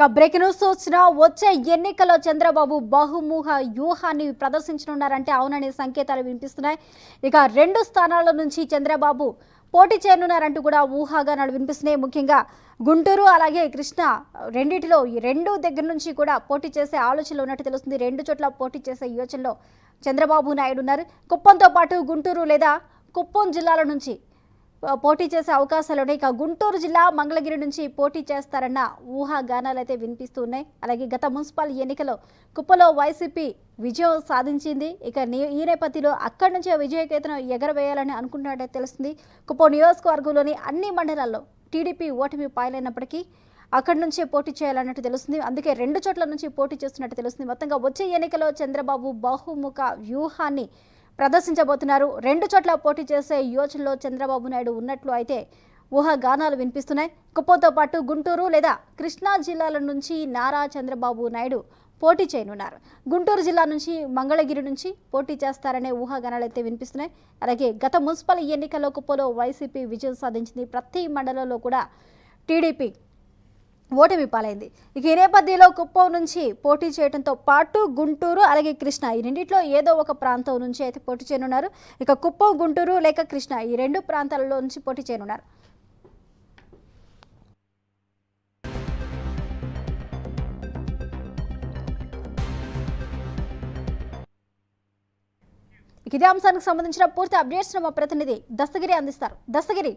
ఇక break news వచ్చిన వచ్చే ఎన్నికల్లో చంద్రబాబు బహుముఖ వ్యూహాన్ని ప్రదర్శించనున్నారంటే అవుననే సంకేతాలు వినిపిస్తున్నాయి ఇక రెండు స్థానాల నుంచి చంద్రబాబు పోటీ చేయనున్నారంటూ కూడా ఊహాగానాలు వినిపిస్తున్నాయి ముఖ్యంగా గుంటూరు అలాగే కృష్ణ రెండిటిలో ఈ రెండు దగ్గర నుంచి కూడా పోటీ చేసే ఆలోచనలు ఉన్నట్టు తెలుస్తుంది రెండు చోట్ల పోటీ చేసే యోచనలో చంద్రబాబు నాయుడు ఉన్నారు కుప్పంతో పాటు గుంటూరు లేదా కుప్పం జిల్లాల నుంచి ఆ, పోటీ చేసే అవకాశాలు ఉన్నాయి ఇక గుంటూరు జిల్లా మంగళగిరి నుంచి పోటీ చేస్తారన్న ఊహాగానాలు అయితే వినిపిస్తూ ఉన్నాయి అలాగే గత మున్సిపల్ ఎన్నికలో కుప్పలో వైసీపీ విజయం సాధించింది ఇక నీ- ఈ నేపథ్యంలో అక్కడి నుంచే విజయకేతనం ఎగరవేయాలని అనుకుంటున్నట్టే తెలుస్తుంది కుప్పం నియోజకవర్గంలోని అన్ని మండలాల్లో టీడీపీ ఓటమి పాయలైనప్పటికీ అక్కడి నుంచే పోటీ చేయాలన్నట్టు తెలుస్తుంది అందుకే రెండు చోట్ల నుంచి పోటీ చేస్తున్నట్టు తెలుస్తుంది మొత్తంగా వచ్చే ఎన్నికలో చంద్రబాబు బహుముఖ వ్యూహాన్ని ప్రదర్శించబోతున్నారు రెండు చోట్ల పోటీ చేసే యోచనలో చంద్రబాబు నాయుడు ఉన్నట్లు అయితే ఊహాగానాలు వినిపిస్తున్నాయి కుప్పంతో పాటు గుంటూరు లేదా కృష్ణా జిల్లాల నుంచి నారా చంద్రబాబు నాయుడు పోటీ చేయనున్నారు గుంటూరు జిల్లా నుంచి మంగళగిరి నుంచి పోటీ చేస్తారనే ఊహాగానాలు అయితే వినిపిస్తున్నాయి అలాగే గత మున్సిపల్ ఎన్నికల్లో కుప్పలో వైసీపీ విజయం సాధించింది ప్రతి మండలంలో కూడా టీడీపీ ఓటమి పాలైంది ఇక ఈ నేపథ్యంలో కుప్పం నుంచి పోటీ చేయడంతో పాటు గుంటూరు అలాగే కృష్ణ ఈ రెండిట్లో ఏదో ఒక ప్రాంతం నుంచి అయితే పోటీ చేయనున్నారు ఇక కుప్పం గుంటూరు లేక కృష్ణ ఈ రెండు ప్రాంతాలలో నుంచి పోటీ చేయనున్నారు ఇక ఇదే అంశానికి సంబంధించిన పూర్తి అప్డేట్స్ మా ప్రతినిధి దస్తగిరి అందిస్తారు దస్తగిరి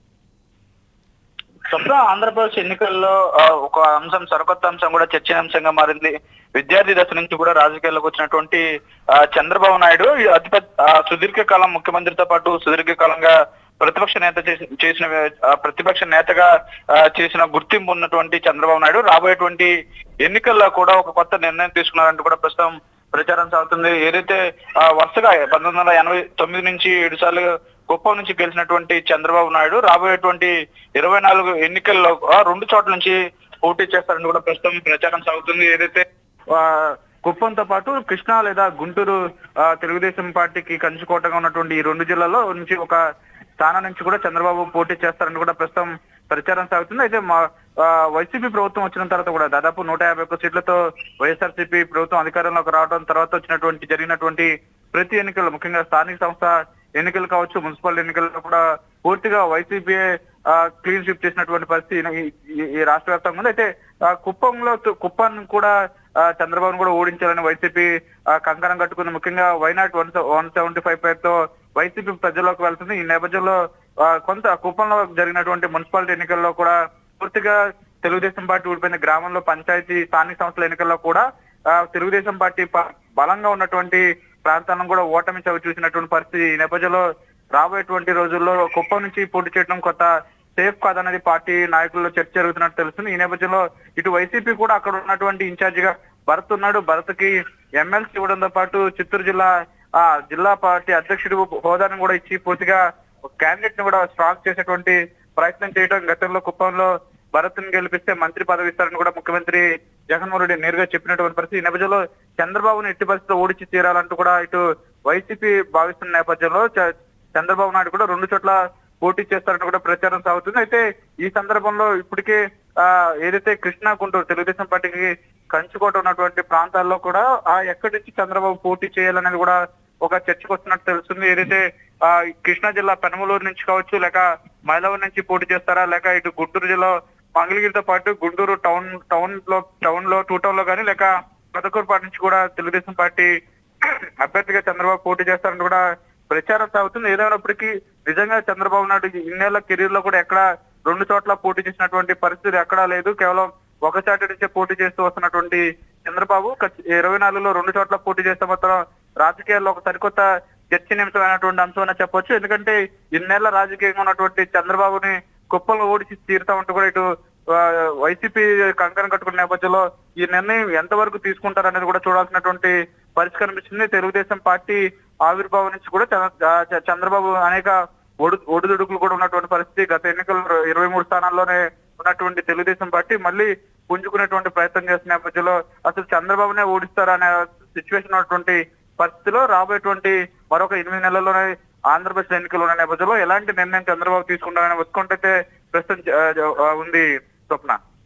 స్వప్న ఆంధ్రప్రదేశ్ ఎన్నికల్లో ఆ, ఒక అంశం సరికొత్త అంశం కూడా చర్చనీయాంశంగా మారింది విద్యార్థి దశ నుంచి కూడా రాజకీయాల్లోకి వచ్చినటువంటి ఆ, చంద్రబాబు నాయుడు ఈ అతిపెద్ద ఆ, సుదీర్ఘకాలం ముఖ్యమంత్రితో పాటు సుదీర్ఘకాలంగా ప్రతిపక్ష నేత చేసి- చేసిన ఆ, ప్రతిపక్ష నేతగా ఆ, చేసిన గుర్తింపు ఉన్నటువంటి చంద్రబాబు నాయుడు రాబోయేటువంటి ఎన్నికల్లో కూడా ఒక కొత్త నిర్ణయం తీసుకున్నారంటూ కూడా ప్రస్తుతం ప్రచారం సాగుతుంది ఏదైతే ఆ, వరుసగా పంతొమ్మిది వందల ఎనభై తొమ్మిది నుంచి ఏడు సార్లు కుప్పం నుంచి గెలిచినటువంటి చంద్రబాబు నాయుడు రాబోయేటువంటి ఇరవై నాలుగు ఎన్నికల్లో ఆ, రెండు చోట్ల నుంచి పోటీ చేస్తారని కూడా ప్రస్తుతం ప్రచారం సాగుతుంది ఏదైతే ఆ, కుప్పంతో పాటు కృష్ణా లేదా గుంటూరు ఆ, తెలుగుదేశం పార్టీకి కంచుకోటగా ఉన్నటువంటి ఈ రెండు జిల్లాల్లో నుంచి ఒక స్థానం నుంచి కూడా చంద్రబాబు పోటీ చేస్తారని కూడా ప్రస్తుతం ప్రచారం సాగుతుంది అయితే మా ఆ, వైసీపీ ప్రభుత్వం వచ్చిన తర్వాత కూడా దాదాపు నూట యాభై ఒక్క సీట్లతో వైఎస్ఆర్సీపీ ప్రభుత్వం అధికారంలోకి రావడం తర్వాత వచ్చినటువంటి జరిగినటువంటి ప్రతి ఎన్నికల్లో ముఖ్యంగా స్థానిక సంస్థ ఎన్నికలు కావచ్చు మున్సిపల్ ఎన్నికల్లో కూడా పూర్తిగా వైసీపీ క్లీన్ స్వీప్ చేసినటువంటి పరిస్థితి ఈ- ఈ- ఈ రాష్ట్ర వ్యాప్తంగా ఉంది అయితే ఆ, కుప్పంలో తు- కుప్పాన్ని కూడా ఆ, చంద్రబాబును కూడా ఓడించాలని వైసీపీ ఆ, కంకణం కట్టుకుంది ముఖ్యంగా why not one one seventy five పేరుతో వైసీపీ ప్రజల్లోకి వెళ్తుంది ఈ నేపథ్యంలో ఆ, కొంత కుప్పంలో జరిగినటువంటి మున్సిపాలిటీ ఎన్నికల్లో కూడా పూర్తిగా తెలుగుదేశం పార్టీ ఓడిపోయిన గ్రామంలో పంచాయతీ స్థానిక సంస్థల ఎన్నికల్లో కూడా ఆ, తెలుగుదేశం పార్టీ ప- బలంగా ఉన్నటువంటి ప్రాంతాలను కూడా ఓటమి చవి చూసినటువంటి పరిస్థితి ఈ నేపథ్యంలో రాబోయేటువంటి రోజుల్లో కుప్పం నుంచి పోటీ చేయడం కొత్త సేఫ్ కాదన్నది పార్టీ నాయకుల్లో చర్చ జరుగుతున్నట్టు తెలుస్తుంది ఈ నేపథ్యంలో ఇటు వైసీపీ కూడా అక్కడ ఉన్నటువంటి ఇన్ఛార్జిగా భరత్ ఉన్నాడు భరత్కి ఎమ్మెల్సీ ఇవ్వడంతో పాటు చిత్తూరు జిల్లా ఆ జిల్లా పార్టీ అధ్యక్షుడు హోదాను కూడా ఇచ్చి పూర్తిగా క్యాండిడేట్ ని కూడా స్ట్రాంగ్ చేసేటువంటి ప్రయత్నం చేయడం గతంలో కుప్పంలో భరత్ ని గెలిపిస్తే మంత్రి పదవి ఇస్తారని కూడా ముఖ్యమంత్రి జగన్మోహన్ రెడ్డి నేరుగా చెప్పినటువంటి పరిస్థితి ఈ నేపథ్యంలో చంద్రబాబును ఎట్టి పరిస్థితిలో ఓడించి తీరాలంటూ కూడా ఇటు వైసీపీ భావిస్తున్న నేపథ్యంలో చ- చంద్రబాబు నాయుడు కూడా రెండు చోట్ల పోటీ చేస్తారని కూడా ప్రచారం సాగుతుంది అయితే ఈ సందర్భంలో ఇప్పటికే ఆ ఏదైతే కృష్ణా గుంటూరు తెలుగుదేశం పార్టీకి కంచుకోట ఉన్నటువంటి ప్రాంతాల్లో కూడా ఆ ఎక్కడి నుంచి చంద్రబాబు పోటీ చేయాలనేది కూడా ఒక చర్చకు వస్తున్నట్టు తెలుస్తుంది ఏదైతే ఆ కృష్ణా జిల్లా పెనమలూరు నుంచి కావచ్చు లేక మైలవరం నుంచి పోటీ చేస్తారా లేక ఇటు గుంటూరు జిల్లా మంగళగిరితో పాటు గుంటూరు టౌన్ టౌన్ లో టౌన్ లో టూ టౌన్ లో కానీ లేక పదకూరుపాటి నుంచి కూడా తెలుగుదేశం పార్టీ అభ్యర్థిగా చంద్రబాబు పోటీ చేస్తారని కూడా ప్రచారం సాగుతుంది ఏదైనప్పటికీ నిజంగా చంద్రబాబు నాయుడు ఇన్నేళ్ల కెరీర్ లో కూడా ఎక్కడ రెండు చోట్ల పోటీ చేసినటువంటి పరిస్థితి ఎక్కడా లేదు కేవలం ఒక చాటి నుంచే పోటీ చేస్తూ వస్తున్నటువంటి చంద్రబాబు ఖచ్చి- ఇరవై నాలుగులో రెండు చోట్ల పోటీ చేస్తే మాత్రం రాజకీయాల్లో ఒక సరికొత్త చర్చనీయాంశమైనటువంటి అంశం అని చెప్పొచ్చు ఎందుకంటే ఇన్నేళ్ల రాజకీయంగా ఉన్నటువంటి చంద్రబాబుని కుప్పంలో ఓడిచి తీరుతామంటూ కూడా ఇటు ఆ, వైసీపీ కంకణం కట్టుకున్న నేపథ్యంలో ఈ నిర్ణయం ఎంతవరకు తీసుకుంటారనేది కూడా చూడాల్సినటువంటి పరిస్థితి కనిపిస్తుంది తెలుగుదేశం పార్టీ ఆవిర్భావం నుంచి కూడా చంద్ర- ఆ, చ- చంద్రబాబు అనేక ఒడు ఒడిదుడుకులు కూడా ఉన్నటువంటి పరిస్థితి గత ఎన్నికల్లో ఇరవై మూడు స్థానాల్లోనే ఉన్నటువంటి తెలుగుదేశం పార్టీ మళ్ళీ పుంజుకునేటువంటి ప్రయత్నం చేస్తున్న నేపథ్యంలో అసలు చంద్రబాబునే ఓడిస్తారా అనే సిచ్యువేషన్ ఉన్నటువంటి పరిస్థితిలో రాబోయేటువంటి మరొక ఎనిమిది నెలల్లోనే ఆంధ్రప్రదేశ్ ఎన్నికలు ఉన్న నేపథ్యంలో ఎలాంటి నిర్ణయం చంద్రబాబు తీసుకుంటారనే ఉత్కంఠ అయితే ప్రస్తుతం ఆ, ఆ, ఉంది స్వప్న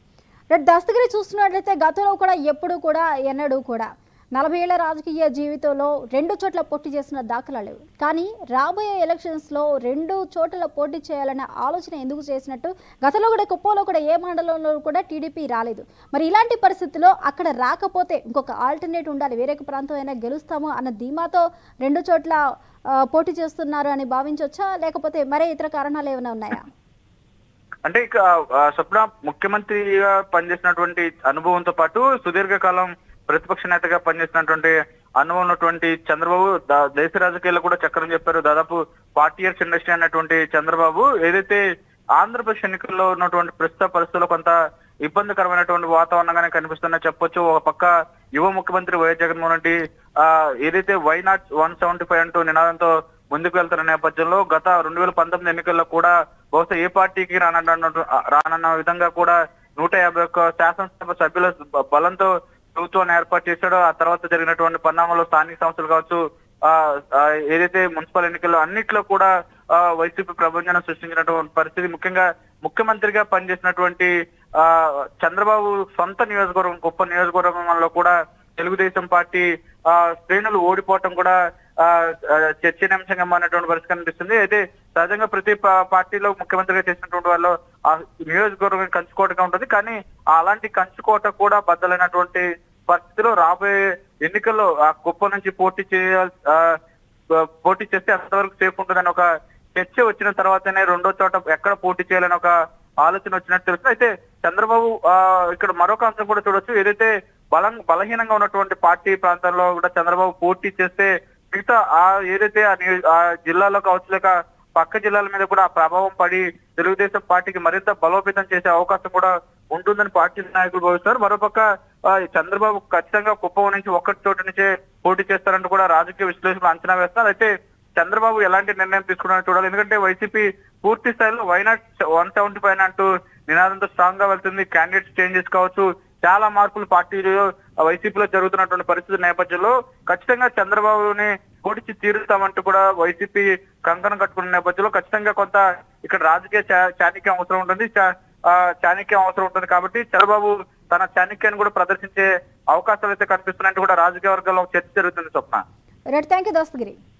రేపు దస్తగిరి చూస్తున్నట్లయితే గతంలో కూడా ఎప్పుడు కూడా ఎన్నడూ కూడా నలభై ఏళ్ల రాజకీయ జీవితంలో రెండు చోట్ల పోటీ చేసిన దాఖలా లేవు కానీ రాబోయే ఎలక్షన్స్లో రెండు చోట్ల పోటీ చేయాలనే ఆలోచన ఎందుకు చేసినట్టు గతంలో కూడా కుప్పంలో కూడా ఏ మండలంలో కూడా టీడీపీ రాలేదు మరి ఇలాంటి పరిస్థితుల్లో అక్కడ రాకపోతే ఇంకొక ఆల్టర్నేట్ ఉండాలి వేరే ప్రాంతం అయినా గెలుస్తాము అన్న ధీమాతో రెండు చోట్ల ఆ, పోటీ చేస్తున్నారు అని భావించవచ్చా లేకపోతే మరే ఇతర కారణాలు ఏమైనా ఉన్నాయా అంటే ఇక ఆ, స్వప్న ముఖ్యమంత్రిగా పనిచేసినటువంటి అనుభవంతో పాటు సుదీర్ఘకాలం ప్రతిపక్ష నేతగా పనిచేసినటువంటి అనుభవం ఉన్నటువంటి చంద్రబాబు దా- దేశ రాజకీయాల్లో కూడా చక్రం చెప్పారు దాదాపు ఫార్టీ ఇయర్స్ ఇండస్ట్రీ అన్నటువంటి చంద్రబాబు ఏదైతే ఆంధ్రప్రదేశ్ ఎన్నికల్లో ఉన్నటువంటి ప్రస్తుత పరిస్థితుల్లో కొంత ఇబ్బందికరమైనటువంటి వాతావరణంగానే కనిపిస్తుందని చెప్పొచ్చు ఒక పక్క యువ ముఖ్యమంత్రి వైఎస్ జగన్మోహన్ రెడ్డి ఆ ఏదైతే why not one seventy five అంటూ నినాదంతో ముందుకు వెళ్తున్న నేపథ్యంలో గత రెండు వేల పంతొమ్మిది ఎన్నికల్లో కూడా బహుశా ఏ పార్టీకి రానన్న రానన్న విధంగా కూడా నూట యాభై ఒక్క శాసనసభ సభ్యుల బ- బలంతో ప్రభుత్వాన్ని ఏర్పాటు చేశాడో ఆ తర్వాత జరిగినటువంటి పరిణామాల్లో స్థానిక సంస్థలు కావచ్చు ఆ ఆ, ఏదైతే మున్సిపల్ ఎన్నికల్లో అన్నిట్లో కూడా ఆ, వైసీపీ ప్రభంజనం సృష్టించినటువంటి పరిస్థితి ముఖ్యంగా ముఖ్యమంత్రిగా పనిచేసినటువంటి ఆ చంద్రబాబు సొంత నియోజకవర్గం గొప్ప నియోజకవర్గంలో కూడా తెలుగుదేశం పార్టీ ఆ శ్రేణులు ఓడిపోవటం కూడా ఆ ఆ, చర్చనీయాంశంగా మారినటువంటి పరిస్థితి కనిపిస్తుంది అయితే సహజంగా ప్రతి పా- పార్టీలో ముఖ్యమంత్రిగా చేసినటువంటి వాళ్ళు ఆ నియోజకవర్గం కంచుకోటగా ఉంటుంది కానీ ఆ అలాంటి కంచుకోట కూడా బద్దలైనటువంటి పరిస్థితిలో రాబోయే ఎన్నికల్లో ఆ కుప్ప నుంచి పోటీ చేయాల్ ఆ, పోటీ చేస్తే అంతవరకు సేఫ్ ఉంటుందని ఒక చర్చ వచ్చిన తర్వాతనే రెండో చోట ఎక్కడ పోటీ చేయాలని ఒక ఆలోచన వచ్చినట్టు తెలుస్తుంది అయితే చంద్రబాబు ఆ ఇక్కడ మరొక అంశం కూడా చూడొచ్చు ఏదైతే బలం బలహీనంగా ఉన్నటువంటి పార్టీ ప్రాంతాల్లో కూడా చంద్రబాబు పోటీ చేస్తే మిగతా ఆ ఏదైతే ఆ నియో- ఆ జిల్లాలో కావచ్చు లేక పక్క జిల్లాల మీద కూడా ఆ ప్రభావం పడి తెలుగుదేశం పార్టీకి మరింత బలోపేతం చేసే అవకాశం కూడా ఉంటుందని పార్టీ నాయకులు భావిస్తారు మరోపక్క ఆ, చంద్రబాబు ఖచ్చితంగా కుప్పం నుంచి ఒక్కటి చోటు నుంచే పోటీ చేస్తారంటూ కూడా రాజకీయ విశ్లేషకులు అంచనా వేస్తారు అయితే చంద్రబాబు ఎలాంటి నిర్ణయం తీసుకున్నారో చూడాలి ఎందుకంటే వైసీపీ పూర్తి స్థాయిలో వైనాట్ వన్ సెవెంటీ ఫైవ్ అంటూ నినాదంతో స్ట్రాంగ్ గా వెళ్తుంది క్యాండిడేట్స్ చేంజెస్ కావచ్చు చాలా మార్పులు పార్టీలో వైసీపీలో జరుగుతున్నటువంటి పరిస్థితి నేపథ్యంలో ఖచ్చితంగా చంద్రబాబుని ఓడించి తీరుస్తామంటూ కూడా వైసీపీ కంకణం కట్టుకున్న నేపథ్యంలో ఖచ్చితంగా కొంత ఇక్కడ రాజకీయ చా- చాణక్యం అవసరం ఉంటుంది చా- ఆ, చాణక్యం అవసరం ఉంటుంది కాబట్టి చంద్రబాబు తన చాణక్యాన్ని కూడా ప్రదర్శించే అవకాశాలు అయితే కనిపిస్తున్నాయంటూ కూడా రాజకీయ వర్గాల్లో ఒక చర్చ జరుగుతుంది Swapna right thank you Dastagiri